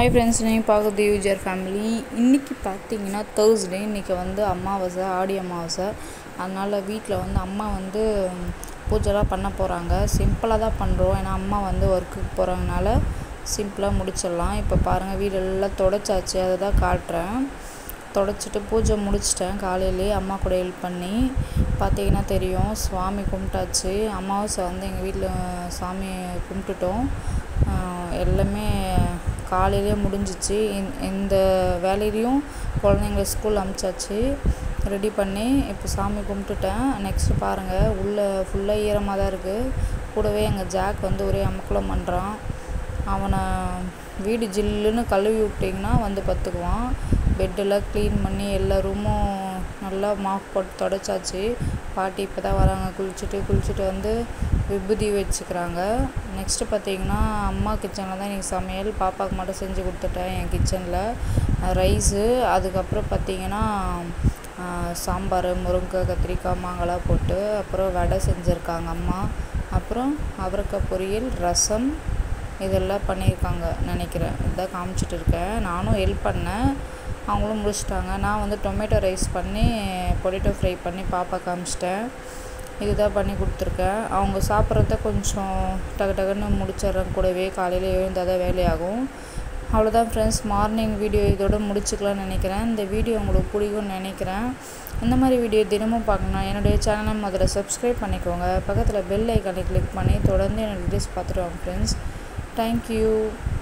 hi friends நீங்கள் பார்க்குறது user family இன்றைக்கி பார்த்தீங்கன்னா தேர்ஸ்டே இன்றைக்கி வந்து அமாவாசை ஆடி அமாவாசை அதனால் வீட்டில் வந்து அம்மா வந்து பூஜைலாம் பண்ண போகிறாங்க சிம்பிளாக தான் பண்ணுறோம் ஏன்னா அம்மா வந்து ஒர்க்குக்கு போகிறதுனால சிம்பிளாக முடிச்சிடலாம் இப்போ பாருங்கள் வீடெல்லாம் தொடச்சாச்சு அதை தான் காட்டுறேன் தொடச்சிட்டு பூஜை முடிச்சிட்டேன் காலையிலே அம்மா கூட ஹெல்ப் பண்ணி பார்த்தீங்கன்னா தெரியும் சுவாமி கும்பிட்டாச்சு அமாவாசை வந்து எங்கள் வீட்டில் சாமி கும்பிட்டுட்டோம் எல்லாமே காலையிலே முடிஞ்சிச்சு இந்த வேலையிலையும் குழந்தைங்கள ஸ்கூல் அனுப்பிச்சாச்சு ரெடி பண்ணி இப்போ சாமி கும்பிட்டுட்டேன் நெக்ஸ்ட்டு பாருங்கள் உள்ளே ஃபுல்லாக ஈரமாக தான் இருக்குது கூடவே எங்கள் ஜாக் வந்து ஒரே அமக்கலம் பண்ணுறான் அவனை வீடு ஜில்லுன்னு கழுவி விட்டிங்கன்னா வந்து பத்துக்குவான் பெட்டெல்லாம் க்ளீன் பண்ணி எல்லா ரூமும் நல்லா மாப் போட்டு தொடச்சாச்சு பாட்டி இப்போ தான் வராங்க குளிச்சுட்டு குளிச்சுட்டு வந்து விபூதி வச்சுக்கிறாங்க நெக்ஸ்ட்டு பார்த்தீங்கன்னா அம்மா கிச்சனில் தான் இன்றைக்கி சமையல் பாப்பாவுக்கு மட்டும் செஞ்சு கொடுத்துட்டேன் என் கிச்சனில் ரைஸு அதுக்கப்புறம் பார்த்தீங்கன்னா சாம்பார் முருங்கை கத்திரிக்காய் மாங்காய்லாம் போட்டு அப்புறம் வடை செஞ்சுருக்காங்க அம்மா அப்புறம் அவரைக்காய் பொரியல் ரசம் இதெல்லாம் பண்ணியிருக்காங்க நினைக்கிறேன் இதான் காமிச்சிட்டு இருக்கேன் நானும் ஹெல்ப் பண்ணேன் அவங்களும் முடிச்சிட்டாங்க நான் வந்து டொமேட்டோ ரைஸ் பண்ணி பொட்டேட்டோ ஃப்ரை பண்ணி பாப்பா காமிச்சிட்டேன் இதுதான் பண்ணி கொடுத்துருக்கேன் அவங்க சாப்பிட்றத கொஞ்சம் டக்கு டக்குன்னு முடிச்சிட்றேன் கூடவே காலையில் எழுந்தால் தான் வேலையாகும் அவ்வளோதான் ஃப்ரெண்ட்ஸ் மார்னிங் வீடியோ இதோட முடிச்சுக்கலாம்னு நினைக்கிறேன் இந்த வீடியோ உங்களுக்கு பிடிக்கும்னு நினைக்கிறேன் இந்த மாதிரி வீடியோ தினமும் பார்க்கணும் என்னுடைய சேனலை முதல்ல சப்ஸ்கிரைப் பண்ணிக்கோங்க பக்கத்தில் பெல் ஐக்கானை கிளிக் பண்ணி தொடர்ந்து என்னோடய வீடியோஸ் பார்த்துட்டு வாங்க ஃப்ரெண்ட்ஸ் தேங்க்யூ